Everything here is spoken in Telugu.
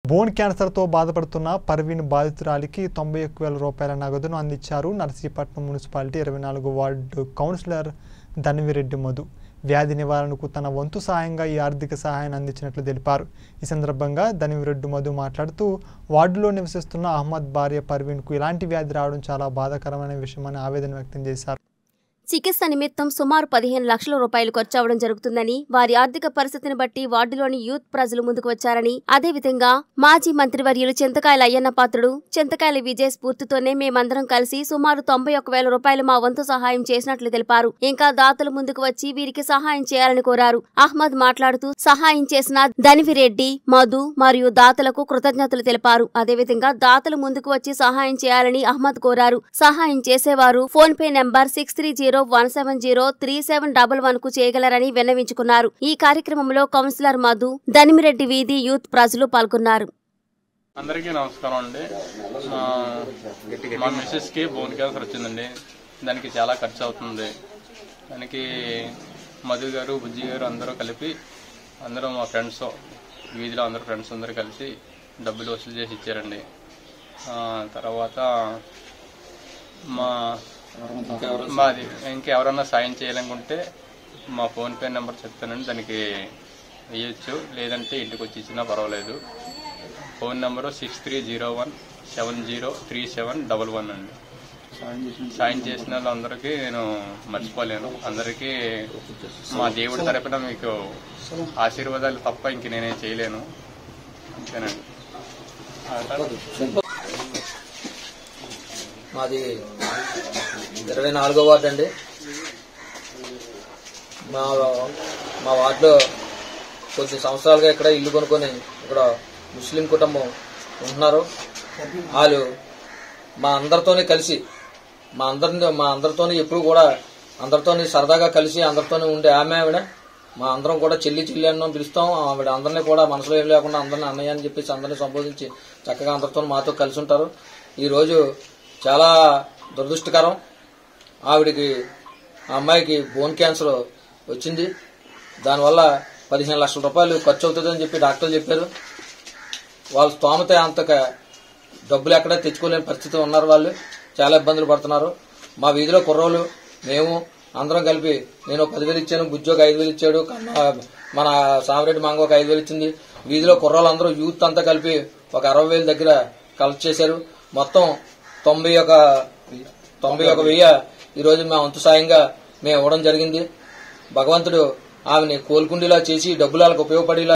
బోన్ క్యాన్సర్తో బాధపడుతున్న పర్వీన్ బాధితురాలికి తొంభై ఒక్క వేల రూపాయల నగదును అందించారు నర్సీపట్నం మున్సిపాలిటీ ఇరవై నాలుగు వార్డు కౌన్సిలర్ ధన్విరెడ్డి మధు వ్యాధి నివారణకు తన వంతు సాయంగా ఈ ఆర్థిక సహాయాన్ని అందించినట్లు తెలిపారు ఈ సందర్భంగా ధనివిరెడ్డి మధు మాట్లాడుతూ వార్డులో నివసిస్తున్న అహ్మద్ భార్య పర్వీన్కు ఇలాంటి వ్యాధి రావడం చాలా బాధాకరమైన విషయమని ఆవేదన వ్యక్తం చేశారు చికిత్స నిమిత్తం సుమారు పదిహేను లక్షల రూపాయలు ఖర్చు అవడం జరుగుతుందని వారి ఆర్థిక పరిస్థితిని బట్టి వార్డులోని యూత్ ప్రజలు ముందుకు వచ్చారని అదేవిధంగా మాజీ మంత్రివర్యులు చింతకాయల అయ్యన్న పాత్రుడు చింతకాయల విజయ్ స్ఫూర్తితోనే మేమందరం కలిసి సుమారు తొంభై ఒక్క వేల రూపాయలు మా వంతు సహాయం చేసినట్లు తెలిపారు ఇంకా దాతలు ముందుకు వచ్చి వీరికి సహాయం చేయాలని కోరారు అహ్మద్ మాట్లాడుతూ సహాయం చేసిన ధనివిరెడ్డి మధు మరియు దాతలకు కృతజ్ఞతలు తెలిపారు అదేవిధంగా దాతలు ముందుకు వచ్చి సహాయం చేయాలని అహ్మద్ కోరారు సహాయం చేసేవారు PhonePe number six three zero one seven zero three seven double one కు చేయగలరని విన్నవించుకున్నారు ఈ కార్యక్రమంలో కౌన్సిలర్ మధు ధనిమిరెడ్డి వీధి యూత్ ప్రజలు పాల్గొన్నారు అందరికీ నమస్కారం అండి మా మా మిస్సెస్కి బోన్ క్యాన్సర్ వచ్చిందండి దానికి చాలా ఖర్చు అవుతుంది దానికి మధు గారు బుజ్జి గారు అందరూ కలిపి అందరూ మా ఫ్రెండ్స్ వీధిలో అందరూ ఫ్రెండ్స్ అందరూ కలిసి డబ్బులు వసూలు చేసి ఇచ్చారండి ఆ, తర్వాత మా మాది ఇంకెవరన్నా సాయం చేయాలనుకుంటే మా ఫోన్పే నెంబర్ చెప్తానండి దానికి వేయచ్చు లేదంటే ఇంటికి వచ్చి ఇచ్చినా పర్వాలేదు phone number six three zero one seven zero three seven double one అండి సాయం చేసిన వాళ్ళందరికీ నేను మర్చిపోలేను అందరికీ మా దేవుడి తరపున మీకు ఆశీర్వాదాలు తప్ప ఇంక నేనేం చేయలేను అంతేనండి ఆ తర్వాత మాది ఇరవై నాలుగో వార్డు అండి మా మా వార్డులో కొద్ది సంవత్సరాలుగా ఇక్కడ ఇల్లు కొనుక్కొని ఇక్కడ ముస్లిం కుటుంబం ఉంటున్నారు వాళ్ళు మా అందరితోనే కలిసి మా అందరిని మా అందరితోనే ఎప్పుడు కూడా అందరితోని సరదాగా కలిసి అందరితోనే ఉండే ఆమె ఆవిడ మా అందరం కూడా చెల్లి చెల్లి అన్నం పిలుస్తాం ఆవిడ అందరినీ కూడా మనసులో ఏం లేకుండా అందరిని అన్నయ్య అని చెప్పేసి అందరినీ సంబోధించి చక్కగా అందరితో మాతో కలిసి ఉంటారు ఈరోజు చాలా దురదృష్టకరం ఆవిడకి ఆ అమ్మాయికి బోన్ క్యాన్సర్ వచ్చింది దానివల్ల పదిహేను లక్షల రూపాయలు ఖర్చు అవుతుందని చెప్పి డాక్టర్లు చెప్పారు వాళ్ళ స్తోమత అంతక డబ్బులు ఎక్కడ తెచ్చుకోలేని పరిస్థితి ఉన్నారు వాళ్ళు చాలా ఇబ్బందులు పడుతున్నారు మా వీధిలో కుర్రోళ్ళు మేము అందరం కలిపి నేను ఒక పదివేలు ఇచ్చాను బుజ్జి ఒక ఐదు వేలు ఇచ్చాడు కన్నా మన సామిరెడ్డి మాంగ ఒక ఐదు వేలు ఇచ్చింది వీధిలో కుర్రోళ్ళు అందరూ యూత్ అంతా కలిపి ఒక అరవై వేల దగ్గర కలెక్ట్ చేశారు మొత్తం తొంభై ఒక తొంభై ఒక వెయ్యి ఈరోజు మా వంతు సాయంగా మేము ఇవ్వడం జరిగింది భగవంతుడు ఆమెని కోలుకుండేలా చేసి డబ్బులు వాళ్ళకి ఉపయోగపడేలా